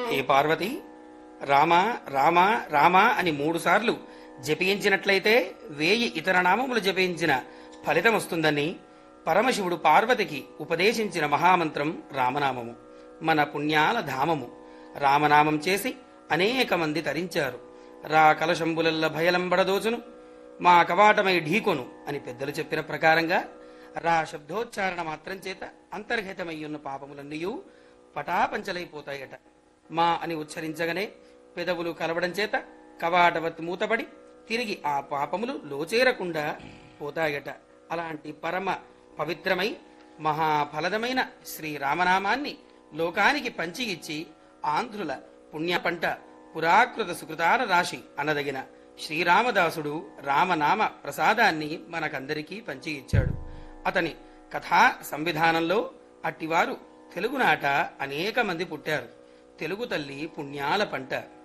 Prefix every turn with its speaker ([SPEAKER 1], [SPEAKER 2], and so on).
[SPEAKER 1] ఏ పార్వతి రామ రామ రామ అని మూడు సార్లు జపించినట్లయితే వేయి ఇతర నామములు జపించిన ఫలితం వస్తుందని పరమశివుడు పార్వతికి ఉపదేశించిన మహామంత్రం రామనామము మన పుణ్యాల ధామము రామనామం చేసి అనేక మంది తరించారు రా కలశంబులల్ల భయలంబడదోచును మా కవాటమై ఢీకొను అని పెద్దలు చెప్పిన ప్రకారంగా రా శబ్దోచ్చారణ మాత్రం చేత అంతర్హితమయ్యున్న పాపములన్నీయూ పటాపంచలైపోతాయట మా అని ఉచ్చరించగానే పెదవులు కలవడం చేత కవాటవత్ మూతబడి తిరిగి ఆ పాపములు లోచేరకుండా పోతాయట అలాంటి పరమ పవిత్రమై మహాఫలదమైన శ్రీరామనామాన్ని లోకానికి పంచి ఇచ్చి ఆంధ్రుల పుణ్య పంట పురాకృత సుకృతాల రాశి అనదగిన శ్రీరామదాసుడు రామనామ ప్రసాదాన్ని మనకందరికీ పంచి ఇచ్చాడు అతని కథా సంవిధానంలో అట్టివారు తెలుగునాట అనేక మంది పుట్టారు తెలుగు తల్లి పుణ్యాల పంట